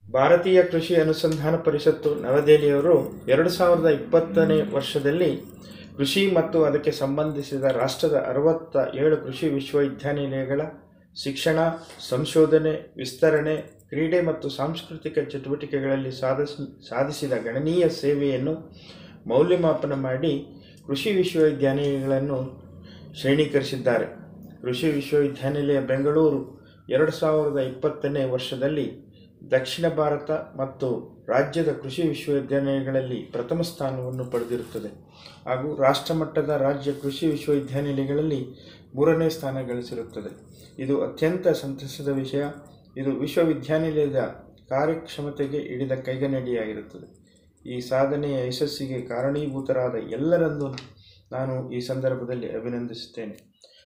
ಭಾರತೀಯ ಕೃಷಿ ಅನುಸಂಧಾನ ಪರಿಷತ್ತು ನವದೆಹಲಿಯವರು ಎರಡು ಸಾವಿರದ ಇಪ್ಪತ್ತನೇ ವರ್ಷದಲ್ಲಿ ಕೃಷಿ ಮತ್ತು ಅದಕ್ಕೆ ಸಂಬಂಧಿಸಿದ ರಾಷ್ಟ್ರದ ಅರವತ್ತ ಏಳು ಕೃಷಿ ವಿಶ್ವವಿದ್ಯಾನಿಲಯಗಳ ಶಿಕ್ಷಣ ಸಂಶೋಧನೆ ವಿಸ್ತರಣೆ ಕ್ರೀಡೆ ಮತ್ತು ಸಾಂಸ್ಕೃತಿಕ ಚಟುವಟಿಕೆಗಳಲ್ಲಿ ಸಾಧಿಸಿ ಸಾಧಿಸಿದ ಗಣನೀಯ ಸೇವೆಯನ್ನು ಮೌಲ್ಯಮಾಪನ ಮಾಡಿ ಕೃಷಿ ವಿಶ್ವವಿದ್ಯಾನಿಲಯಗಳನ್ನು ಶ್ರೇಣೀಕರಿಸಿದ್ದಾರೆ ಕೃಷಿ ವಿಶ್ವವಿದ್ಯಾನಿಲಯ ಬೆಂಗಳೂರು ಎರಡು ಸಾವಿರದ ಇಪ್ಪತ್ತನೇ ವರ್ಷದಲ್ಲಿ ದಕ್ಷಿಣ ಭಾರತ ಮತ್ತು ರಾಜ್ಯದ ಕೃಷಿ ವಿಶ್ವವಿದ್ಯಾನಿಲಯಗಳಲ್ಲಿ ಪ್ರಥಮ ಸ್ಥಾನವನ್ನು ಪಡೆದಿರುತ್ತದೆ ಹಾಗೂ ರಾಷ್ಟ್ರಮಟ್ಟದ ರಾಜ್ಯ ಕೃಷಿ ವಿಶ್ವವಿದ್ಯಾನಿಲಯಗಳಲ್ಲಿ ಮೂರನೇ ಸ್ಥಾನ ಗಳಿಸಿರುತ್ತದೆ ಇದು ಅತ್ಯಂತ ಸಂತಸದ ವಿಷಯ ಇದು ವಿಶ್ವವಿದ್ಯಾನಿಲಯದ ಕಾರ್ಯಕ್ಷಮತೆಗೆ ಹಿಡಿದ ಕೈಗನ್ನಡಿಯಾಗಿರುತ್ತದೆ ಈ ಸಾಧನೆಯ ಯಶಸ್ಸಿಗೆ ಕಾರಣೀಭೂತರಾದ ಎಲ್ಲರನ್ನೂ ನಾನು ಈ ಸಂದರ್ಭದಲ್ಲಿ ಅಭಿನಂದಿಸುತ್ತೇನೆ